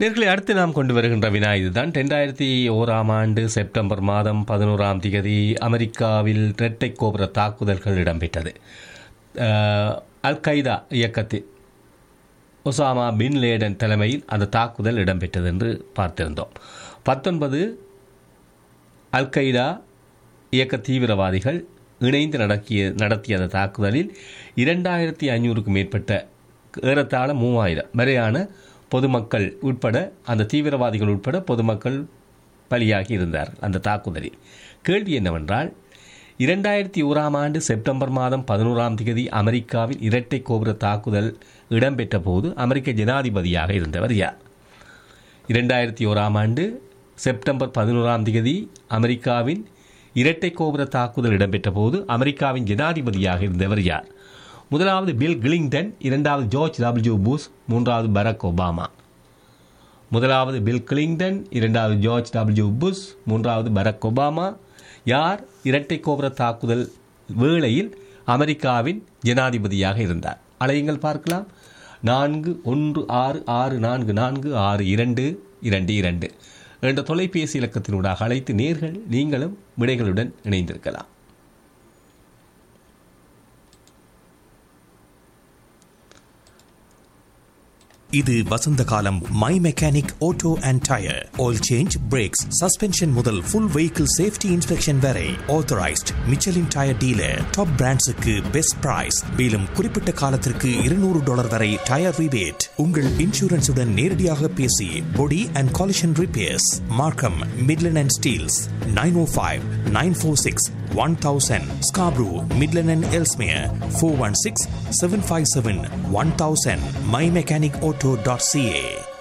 நேர்களை அடுத்து நாம் கொண்டு வருகின்ற வினா இதுதான் ரெண்டாயிரத்தி ஓராம் ஆண்டு செப்டம்பர் மாதம் பதினோராம் தேதி அமெரிக்காவில் இரட்டை கோபுர தாக்குதல்கள் இடம்பெற்றது அஹ், அல் கைதா இயக்கத்தில் ஒசாமா பின் லேடன் தலைமையில் அந்த தாக்குதல் இடம்பெற்றது என்று பார்த்திருந்தோம் பத்தொன்பது அல் கைதா இயக்க தீவிரவாதிகள் இணைந்து நடக்கிய நடத்திய அந்த தாக்குதலில் இரண்டாயிரத்தி ஐநூறுக்கும் மேற்பட்ட ஏறத்தாழ மூவாயிரம் வரையான பொதுமக்கள் உட்பட அந்த தீவிரவாதிகள் உட்பட பொதுமக்கள் பலியாகி இருந்தார் அந்த தாக்குதலில் கேள்வி என்னவென்றால் இரண்டாயிரத்தி ஓராம் ஆண்டு செப்டம்பர் மாதம் பதினோராம் தேதி அமெரிக்காவில் இரட்டை கோபுர தாக்குதல் இடம்பெற்ற போது அமெரிக்க ஜனாதிபதியாக இருந்தவர் யார் இரண்டாயிரத்தி ஓராம் ஆண்டு செப்டம்பர் பதினோராம் தேதி அமெரிக்காவின் இரட்டை கோபுர தாக்குதல் இடம்பெற்ற போது அமெரிக்காவின் ஜனாதிபதியாக இருந்தவர் யார் முதலாவது பில் கிளிங்டன் இரண்டாவது ஜார்ஜ் டபிள்யூ புஷ் மூன்றாவது பராக் ஒபாமா முதலாவது பில் கிளிங்டன் இரண்டாவது ஜார்ஜ் டபிள்யூ புஷ் மூன்றாவது பராக் ஒபாமா யார் இரட்டை கோபுர தாக்குதல் வேளையில் அமெரிக்காவின் ஜனாதிபதியாக இருந்தார் அலையுங்கள் பார்க்கலாம் நான்கு ஒன்று ஆறு ஆறு நான்கு நான்கு ஆறு இரண்டு இரண்டு இரண்டு என்ற தொலைபேசி இலக்கத்தினூடாக அழைத்து நேர்கள் நீங்களும் விடைகளுடன் இணைந்திருக்கலாம் இது வசந்த காலம் My Mechanic Auto and tyre oil change brakes suspension முதல் ஃபுல் வெஹிக்கிள் சேஃப்டி இன்ஸ்பெக்ஷன் வரை authorised Michelin tyre dealer top பிராண்ட்ஸுக்கு பெஸ்ட் பிரைஸ் மேலும் குறிப்பிட்ட காலத்திற்கு இருநூறு டாலர் வரை டயர் ரிபேட் உங்கள் இன்சூரன்ஸுடன் நேரடியாக பேசி body and collision repairs Markham Midland and Steeles nine O five nine four six one thousand Scarborough Midland and Ellesmere four one six seven five seven one thousand My Mechanic Auto dot CA